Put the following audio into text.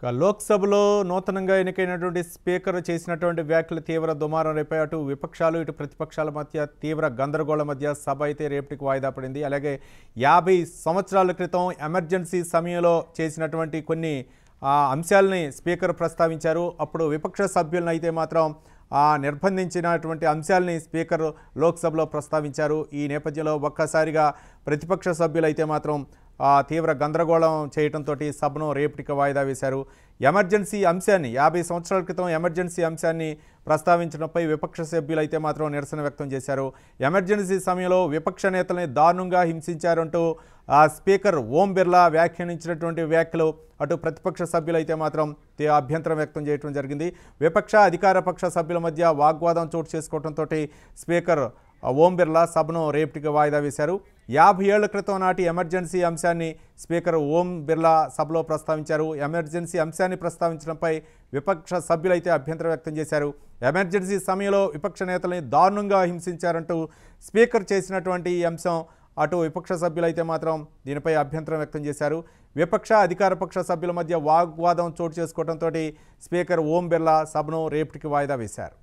ఇక లోక్సభలో నూతనంగా ఎన్నికైనటువంటి స్పీకర్ చేసినటువంటి వ్యాఖ్యలు తీవ్ర దుమారం రేపై అటు విపక్షాలు ఇటు ప్రతిపక్షాల మధ్య తీవ్ర గందరగోళం మధ్య సభ అయితే రేపటికి వాయిదా పడింది అలాగే యాభై సంవత్సరాల క్రితం ఎమర్జెన్సీ సమయంలో చేసినటువంటి కొన్ని ఆ, అంశాలని స్పీకర్ ప్రస్తావించారు అప్పుడు విపక్ష సభ్యులను అయితే మాత్రం ఆ నిర్బంధించినటువంటి అంశాలని స్పీకర్ లోక్సభలో ప్రస్తావించారు ఈ నేపథ్యంలో ఒక్కసారిగా ప్రతిపక్ష సభ్యులు అయితే మాత్రం ఆ, తీవ్ర గందరగోళం చేయడంతో సభను రేపటికి వాయిదా వేశారు ఎమర్జెన్సీ అంశాన్ని యాభై సంవత్సరాల క్రితం ఎమర్జెన్సీ అంశాన్ని ప్రస్తావించడంపై విపక్ష సభ్యులు అయితే మాత్రం నిరసన వ్యక్తం చేశారు ఎమర్జెన్సీ సమయంలో విపక్ష నేతల్ని దారుణంగా హింసించారంటూ ఆ స్పీకర్ ఓం బిర్లా వ్యాఖ్యానించినటువంటి వ్యాఖ్యలు అటు ప్రతిపక్ష సభ్యులు అయితే మాత్రం తే- అభ్యంతరం వ్యక్తం చేయడం జరిగింది విపక్ష అధికార పక్ష సభ్యుల మధ్య వాగ్వాదం చోటు చేసుకోవడంతో స్పీకర్ ఆ, ఓం బిర్లా సభను రేపటికి వాయిదా వేశారు యాభై ఏళ్ల క్రితం నాటి ఎమర్జెన్సీ అంశాన్ని స్పీకర్ ఓం బిర్లా సభలో ప్రస్తావించారు ఎమర్జెన్సీ అంశాన్ని ప్రస్తావించడంపై విపక్ష సభ్యులైతే అభ్యంతరం వ్యక్తం చేశారు ఎమర్జెన్సీ సమయంలో విపక్ష నేతల్ని దారుణంగా హింసించారంటూ స్పీకర్ చేసినటువంటి ఈ అంశం అటు విపక్ష సభ్యులైతే మాత్రం దీనిపై అభ్యంతరం వ్యక్తం చేశారు విపక్ష అధికార పక్ష సభ్యుల మధ్య వాగ్వాదం చోటు చేసుకోవడంతో స్పీకర్ ఓం బిర్లా సభను రేపటికి వాయిదా వేశారు